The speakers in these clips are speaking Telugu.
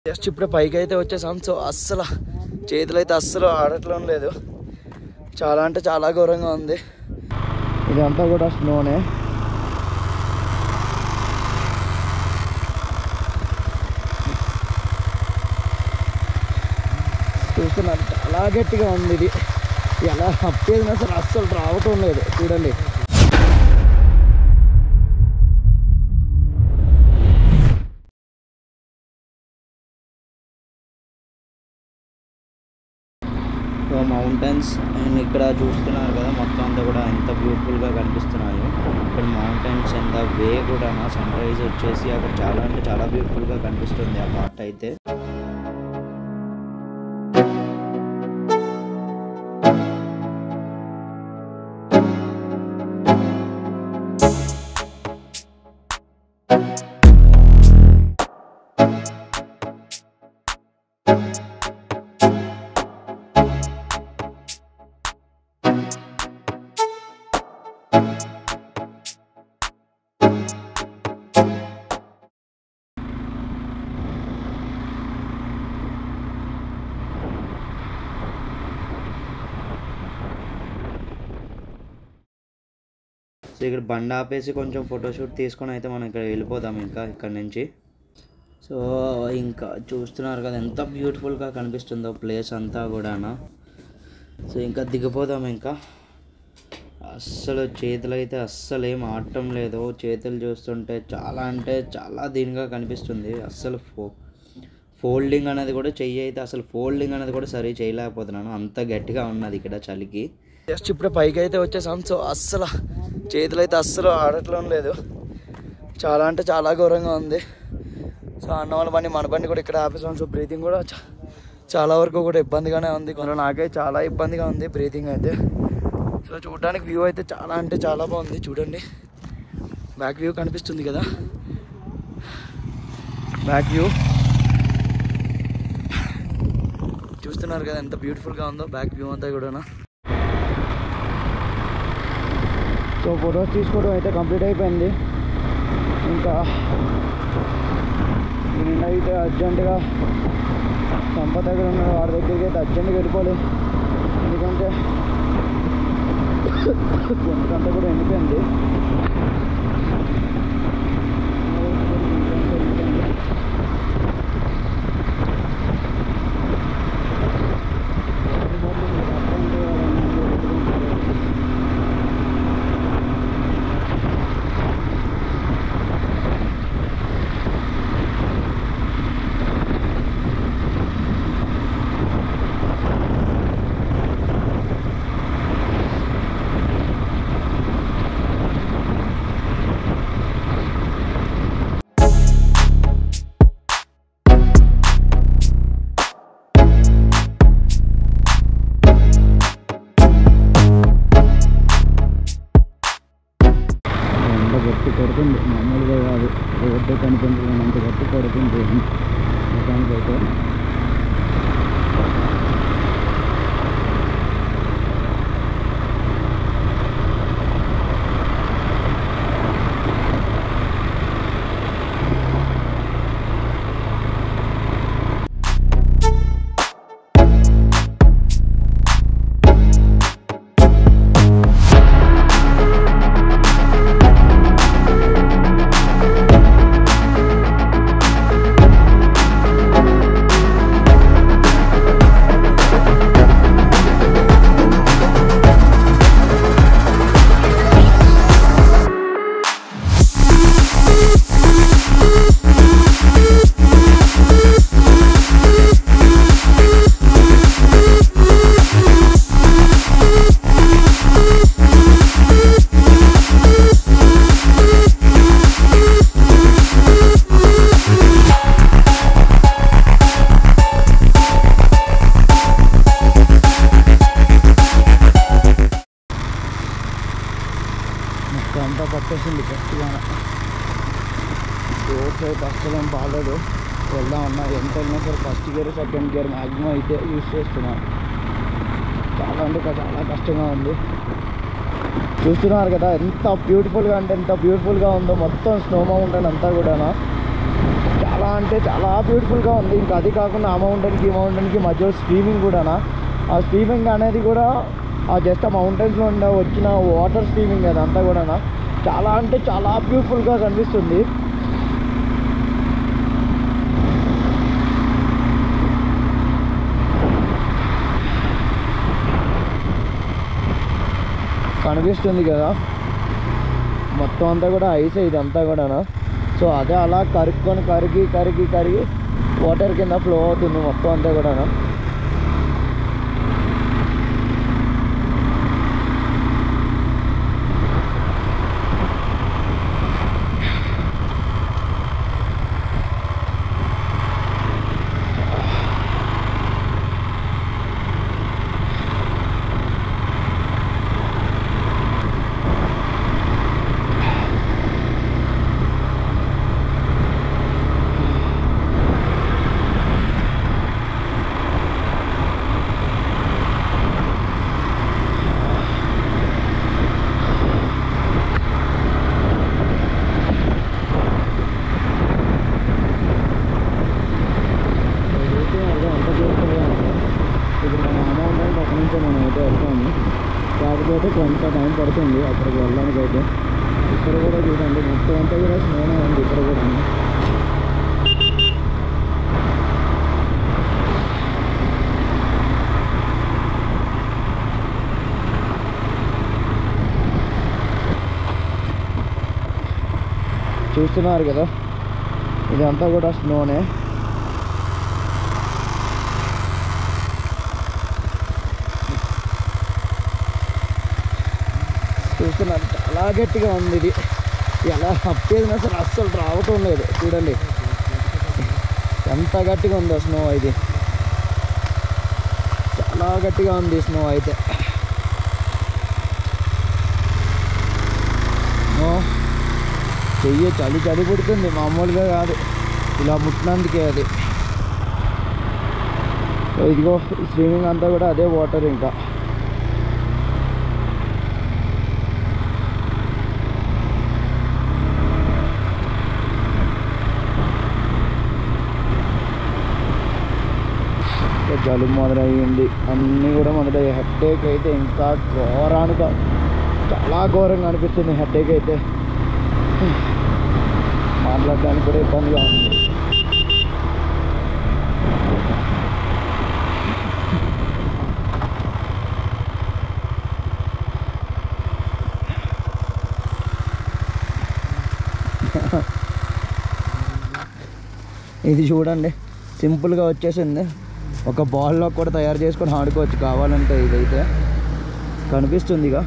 జస్ట్ ఇప్పుడే పైకి అయితే వచ్చేసాం సో అస్సలు చేతులు అయితే అస్సలు ఆడట్లం లేదు చాలా అంటే చాలా ఘోరంగా ఉంది ఇదంతా కూడా స్నోనే చూస్తున్నారు చాలా గట్టిగా ఉంది ఇది ఎలా అప్పేదినా సరే అస్సలు రావటం లేదు చూడండి సో మౌంటైన్స్ అండ్ ఇక్కడ చూస్తున్నారు కదా మొత్తం అంతా కూడా ఎంత బ్యూటిఫుల్గా కనిపిస్తున్నాయో ఇక్కడ మౌంటైన్స్ అండ్ ద వే కూడా సన్ రైజ్ వచ్చేసి అక్కడ చాలా అంటే చాలా బ్యూటిఫుల్గా కనిపిస్తుంది ఆ పార్ట్ అయితే సో ఇక్కడ బండి ఆపేసి కొంచెం ఫోటోషూట్ తీసుకొని అయితే మనం ఇక్కడ వెళ్ళిపోదాం ఇంకా ఇక్కడ నుంచి సో ఇంకా చూస్తున్నారు కదా ఎంత బ్యూటిఫుల్గా కనిపిస్తుందో ప్లేస్ అంతా కూడానా సో ఇంకా దిగిపోదాం ఇంకా అస్సలు చేతులు అయితే అస్సలు ఏం ఆడటం లేదు చేతులు చూస్తుంటే చాలా అంటే చాలా దీనిగా కనిపిస్తుంది అస్సలు ఫో ఫోల్డింగ్ అనేది కూడా చెయ్యి అయితే అసలు ఫోల్డింగ్ అనేది కూడా సరి చేయలేకపోతున్నాను అంత గట్టిగా ఉన్నది ఇక్కడ చలికి జస్ట్ ఇప్పుడే పైకి అయితే వచ్చేసాం సో అస్సలు చేతులు అయితే అస్సలు ఆడట్లం లేదు చాలా అంటే చాలా ఘోరంగా ఉంది సో అన్న వాళ్ళ బండి మన బండి కూడా ఇక్కడ ఆపేసాం సో బ్రీతింగ్ కూడా చా- చాలా వరకు కూడా ఇబ్బందిగానే ఉంది కొంచెం నాకైతే చాలా ఇబ్బందిగా ఉంది బ్రీతింగ్ అయితే సో చూడడానికి వ్యూ అయితే చాలా అంటే చాలా బాగుంది చూడండి బ్యాక్ వ్యూ కనిపిస్తుంది కదా బ్యాక్ వ్యూ చూస్తున్నారు కదా ఎంత బ్యూటిఫుల్గా ఉందో బ్యాక్ వ్యూ అంతా కూడా సో ఫొటోస్ తీసుకోవడం అయితే కంప్లీట్ అయిపోయింది ఇంకా నిన్న అయితే అర్జెంటుగా సంపద దగ్గర ఉన్న వాడి దగ్గరికి అయితే అర్జెంటుగా వెళ్ళిపోవాలి ఎందుకంటే గొంతుకంతా కూడా ఎండిపోయింది ఎండ గట్టి కొడుతుంది మామూలుగా కాదు రోడ్డు కనిపించడం గట్టి కొడుతుంది మొత్తానికి అయితే మొత్తం అంతా పట్టేసింది గట్టిగా రోడ్స్ అయితే అస్సలు ఏం బాగాలేదు వెళ్దాం అన్నా ఎంత వెళ్ళినా సరే first gear second gear maximum అయితే యూస్ చేస్తున్నాం చాలా అంటే ఇంకా చాలా కష్టంగా ఉంది చూస్తున్నారు కదా ఎంత బ్యూటిఫుల్గా అంటే ఎంత బ్యూటిఫుల్గా ఉందో మొత్తం స్నో మౌంటైన్ అంతా కూడా చాలా చాలా అంటే చాలా బ్యూటిఫుల్గా ఉంది ఇంకా అది కాకుండా ఆ మౌంటైన్కి ఈ మౌంటైన్కి మధ్యలో స్ట్రీమింగ్ కూడానా ఆ స్ట్రీమింగ్ అనేది కూడా ఆ జస్ట్ ఆ మౌంటైన్స్లో ఉండే వచ్చిన వాటర్ స్ట్రీమింగ్ అదంతా కూడానా చాలా అంటే చాలా బ్యూటిఫుల్గా కనిపిస్తుంది కనిపిస్తుంది కదా మొత్తం అంతా కూడా ఐస్ ఇదంతా కూడాను సో అదే అలా కరుక్కొని కరిగి కరిగి కరిగి వాటర్ కింద ఫ్లో అవుతుంది మొత్తం అంతా కూడాను ఏదైతే అదే అంత బ్యూటిఫుల్గా ఉందో ఇప్పుడు మన అమౌంట్ అక్కడి నుంచే మనం అయితే వస్తాము కాకపోతే కొంత టైం పడుతుంది అక్కడికి వెళ్ళడానికి అయితే ఇక్కడ కూడా చూడండి మొత్తం అంతా కూడా స్నోనే ఉంది ఇక్కడ కూడా చూస్తున్నారు కదా ఇదంతా కూడా స్నోనే చూస్తున్నారు చాలా గట్టిగా ఉంది ఇది ఎలా అప్పేసినా సరే అస్సలు రావటం లేదు చూడండి ఎంత గట్టిగా ఉందో స్నో ఇది చాలా గట్టిగా ఉంది స్నో అయితే స్నో చెయ్యి చలి చలి పుడుతుంది మామూలుగా కాదు ఇలా పుట్టినందుకే అది సో ఇదిగో స్విమ్మింగ్ అంతా కూడా అదే వాటర్ ఇంకా ఇంకా జలుబు మొదలయ్యింది అన్నీ కూడా మొదలయ్యాయి హెడ్ఏక్ అయితే ఇంకా ఘోరానుగా చాలా ఘోరంగా అనిపిస్తుంది హెడ్ఏక్ అయితే మాట్లాడడానికి కూడా ఇబ్బందిగా ఉంది ఇది చూడండి సింపుల్గా వచ్చేసింది ఒక బాల్లో కూడా తయారు చేసుకొని ఆడుకోవచ్చు కావాలంటే ఇదైతే కనిపిస్తుంది ఇక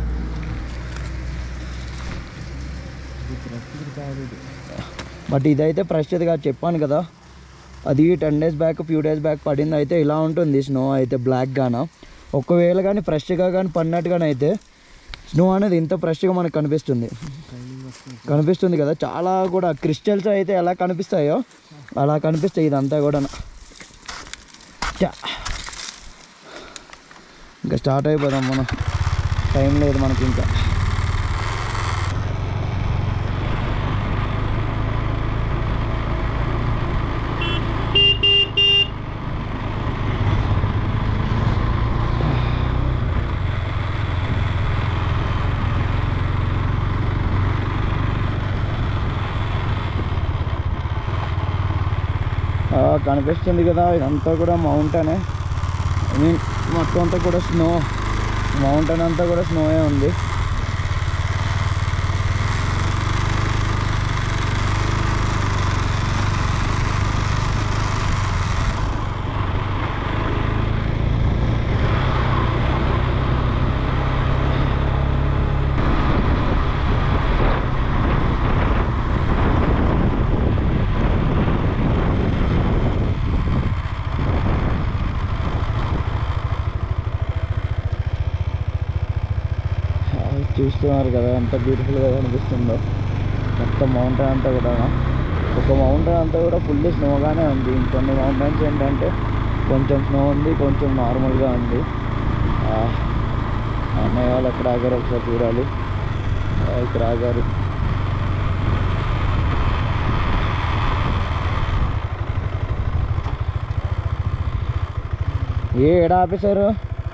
బట్ ఇదైతే ప్రస్తుతగా చెప్పాను కదా అది ten days back few days back పడింది అయితే ఇలా ఉంటుంది స్నో అయితే బ్లాక్గాన ఒకవేళ కానీ ఫ్రెష్గా కానీ పడినట్టుగానే అయితే స్నో అనేది ఇంత ఫ్రెష్గా మనకు కనిపిస్తుంది కనిపిస్తుంది కదా చాలా కూడా క్రిస్టల్స్ అయితే ఎలా కనిపిస్తాయో అలా కనిపిస్తాయి ఇదంతా కూడా చా ఇంకా స్టార్ట్ అయిపోదాం మనం టైం లేదు మనకి ఇంకా ఆ, కనిపిస్తుంది కదా ఇదంతా కూడా మౌంటైనే ఐ మీన్ మొత్తం అంతా కూడా స్నో మౌంటైన్ అంతా కూడా స్నోయే ఉంది ఆ, చూస్తున్నారు కదా ఎంత బ్యూటిఫుల్గా కనిపిస్తుందో మొత్తం మౌంటైన్ అంతా కూడా ఒక మౌంటైన్ అంతా కూడా ఫుల్ స్నోగానే ఉంది ఇంకొన్ని మౌంటైన్స్ ఏంటంటే కొంచెం స్నో ఉంది కొంచెం నార్మల్గా ఉంది ఆ, అన్నయ్య వాళ్ళు ఎక్కడ ఆగారు ఒకసారి చూడాలి ఆ, ఇక్కడ ఆగారు ఏ ఏడా ఆపేశారు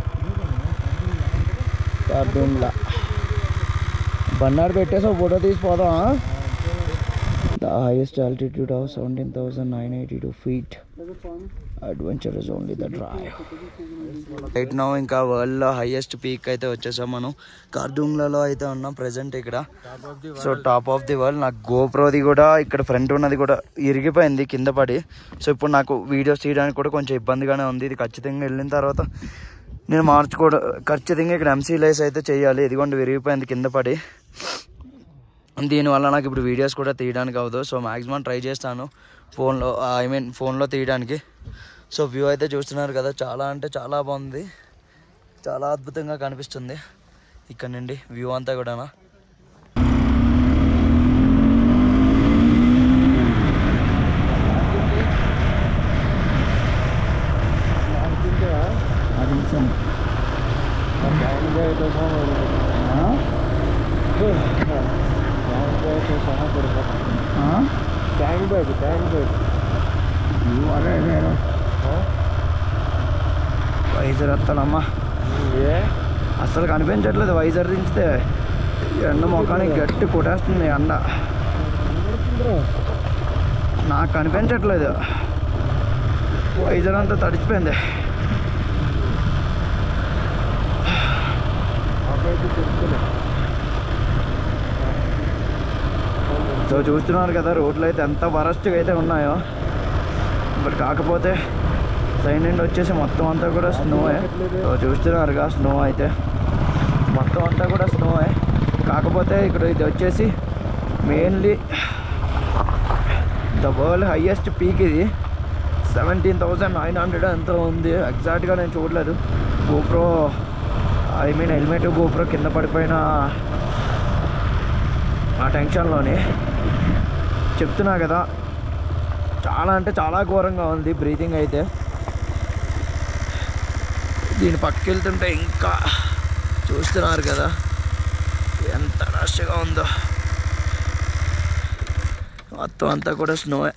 కార్టూన్లా బన్నాడు పెట్టేసి ఒక ఫోటో తీసిపోదాం the highest altitude of seventeen thousand nine eighty two feet adventure is only the drive right no ఇంకా వరల్డ్లో హైయెస్ట్ పీక్ అయితే వచ్చేసాం మనం కార్దూంగ్లలో అయితే ఉన్నాం ప్రెసెంట్ ఇక్కడ so top of the world నాకు గోప్రోది కూడా ఇక్కడ ఫ్రంట్ ఉన్నది కూడా ఇరిగిపోయింది కింద పడి సో ఇప్పుడు నాకు వీడియోస్ తీయడానికి కూడా కొంచెం ఇబ్బందిగానే ఉంది ఇది ఖచ్చితంగా వెళ్ళిన తర్వాత నేను మార్చుకోవడం ఖచ్చితంగా ఇక్కడ ఎంసీ లైస్ అయితే చేయాలి ఇదిగోండి విరిగిపోయింది కింద పడి దీనివల్ల నాకు ఇప్పుడు వీడియోస్ కూడా తీయడానికి అవ్వదు సో మ్యాక్సిమం ట్రై చేస్తాను ఫోన్లో ఐ మీన్ ఫోన్లో తీయడానికి సో వ్యూ అయితే చూస్తున్నారు కదా చాలా అంటే చాలా బాగుంది చాలా అద్భుతంగా కనిపిస్తుంది ఇక్కడ నుండి వ్యూ అంతా కూడా tank bag tank bag visor వస్తానమ్మా ఏ అసలు కనిపించట్లేదు వైజర్ దించితే ఎండ మొఖానికి గట్టి కొట్టేస్తుంది ఎండ నాకు కనిపించట్లేదు వైజర్ అంతా తడిచిపోయింది అబ్బాయికి చెప్తున్నా సో చూస్తున్నారు కదా రోడ్లు అయితే ఎంత వరస్ట్గా అయితే ఉన్నాయో బట్ కాకపోతే సైడ్ నుండి వచ్చేసి మొత్తం అంతా కూడా స్నోయే సో చూస్తున్నారుగా స్నో అయితే మొత్తం అంతా కూడా స్నోయే కాకపోతే ఇక్కడ ఇది వచ్చేసి mainly the world highest peak ఇది సెవెంటీన్ థౌజండ్ నైన్ హండ్రెడ్ ఎంతో ఉంది ఎగ్జాక్ట్గా నేను చూడలేదు GoPro I mean helmet GoPro కింద పడిపోయిన ఆ టెన్షన్లోని చెప్తున్నా కదా చాలా అంటే చాలా ఘోరంగా ఉంది బ్రీతింగ్ అయితే దీని పక్కకి వెళ్తుంటే ఇంకా చూస్తున్నారు కదా ఎంత రష్గా ఉందో మొత్తం అంతా కూడా స్నోయే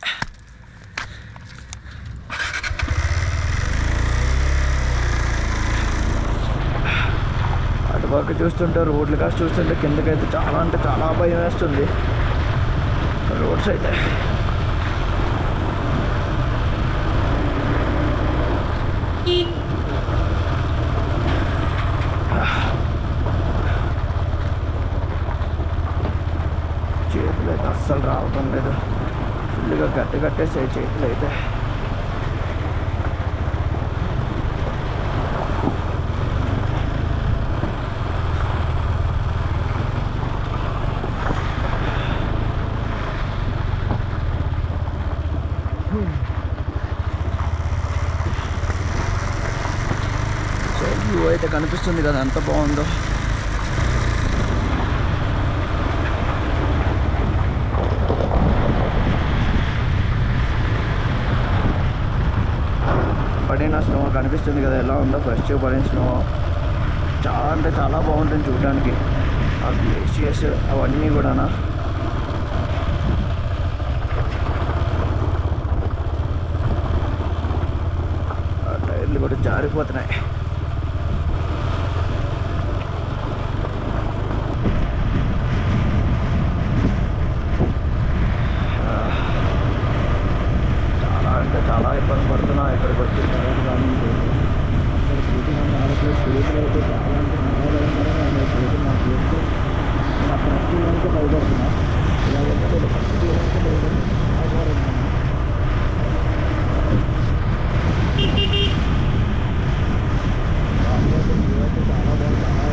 అటుపక్క చూస్తుంటే రోడ్లు కాస్త చూస్తుంటే కిందకైతే చాలా అంటే చాలా భయం వేస్తుంది రోడ్స్ అయితే చేతులు అయితే అస్సలు రావటం లేదు ఫుల్గా గట్టి కట్టేసాయి చేతులు అయితే సో వ్యూ అయితే కనిపిస్తుంది కదా ఎంత బాగుందో పడిన స్నో కనిపిస్తుంది కదా ఎలా ఉందో ఫ్రెష్ పడిన స్నో చాలా అంటే చాలా బాగుంటుంది చూడడానికి ఆ గ్లేషియర్స్ అవన్నీ కూడానా ఆ టైర్లు కూడా జారిపోతున్నాయి చాలా అంటే చాలా ఇబ్బంది పడుతున్నా ఇక్కడికి వచ్చి చదవడం కానీ అక్కడ షూటింగ్ అన్న ఆడట్లేదు షూటింగ్ అయితే చాలా అంటే చాలా భయంకరంగా ఉన్నాయి షూటింగ్ నాకు చేస్తే నా ఫస్ట్ ఇవ్వడానికి భయపడుతున్నా ఇలాగైతే ఫస్ట్ ఇవ్వడానికి భయపడుతున్నా చాలా బాగుంది చాలా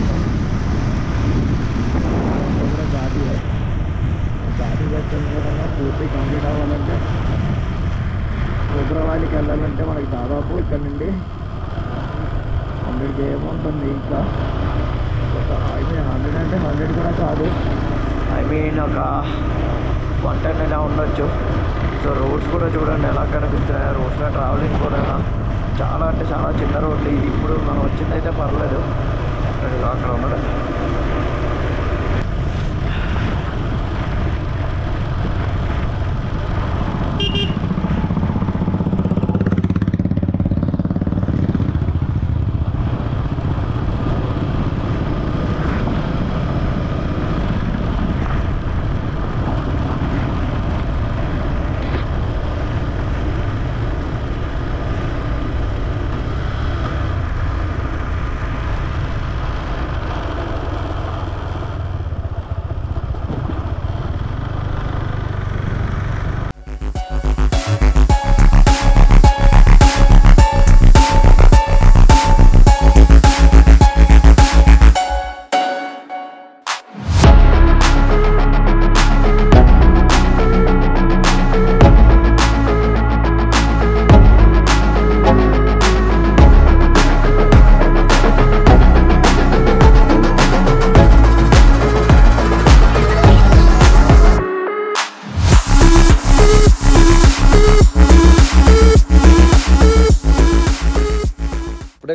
బాగుంది ఘాటి ఘాటి వచ్చాను కూడా పూర్తి కంప్లీట్ అవ్వాలంటే హైదరాబాద్కి వెళ్ళాలంటే మనకి దాదాపు ఇక్కడ నుండి హండ్రెడ్ ఏముంటుంది ఇంకా ఒక ఐ మీన్ హండ్రెడ్ అంటే హండ్రెడ్ కూడా కాదు ఐ మీన్ ఒక వన్ టెన్ అయినా ఉండొచ్చు సో రోడ్స్ కూడా చూడండి ఎలా కనిపిస్తున్నాయి రోడ్స్లో ట్రావెలింగ్ కూడా చాలా అంటే చాలా చిన్న రోడ్లు ఇది ఇప్పుడు మనం వచ్చిందైతే పర్లేదు అక్కడ అక్కడ ఉండడం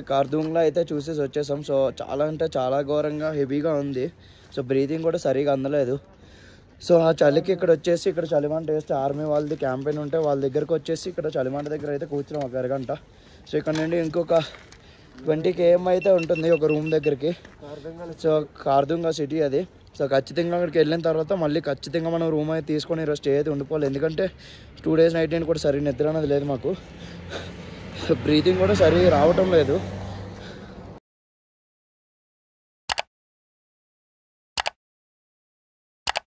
కార్దూంగ్లో అయితే చూసేసి వచ్చేసాం సో చాలా అంటే చాలా ఘోరంగా హెవీగా ఉంది సో బ్రీతింగ్ కూడా సరిగా అందలేదు సో ఆ చలికి ఇక్కడ వచ్చేసి ఇక్కడ చలిమంట వేస్తే ఆర్మీ వాళ్ళది క్యాంపెయిన్ ఉంటే వాళ్ళ దగ్గరకు వచ్చేసి ఇక్కడ చలిమంట దగ్గర అయితే కూర్చున్నాం ఒక అరగంట సో ఇక్కడ నుండి ఇంకొక ట్వంటీ కేఎం అయితే ఉంటుంది ఒక రూమ్ దగ్గరికి సో కార్దుంగా సిటీ అది సో ఖచ్చితంగా అక్కడికి వెళ్ళిన తర్వాత మళ్ళీ ఖచ్చితంగా మనం రూమ్ అయితే తీసుకొని ఈరోజు స్టే అయితే ఉండిపోవాలి ఎందుకంటే టూ డేస్ నైట్ నేను కూడా సరిగ్గా నిద్ర అనేది లేదు మాకు బ్రీతింగ్ కూడా సరిగా రావటం లేదు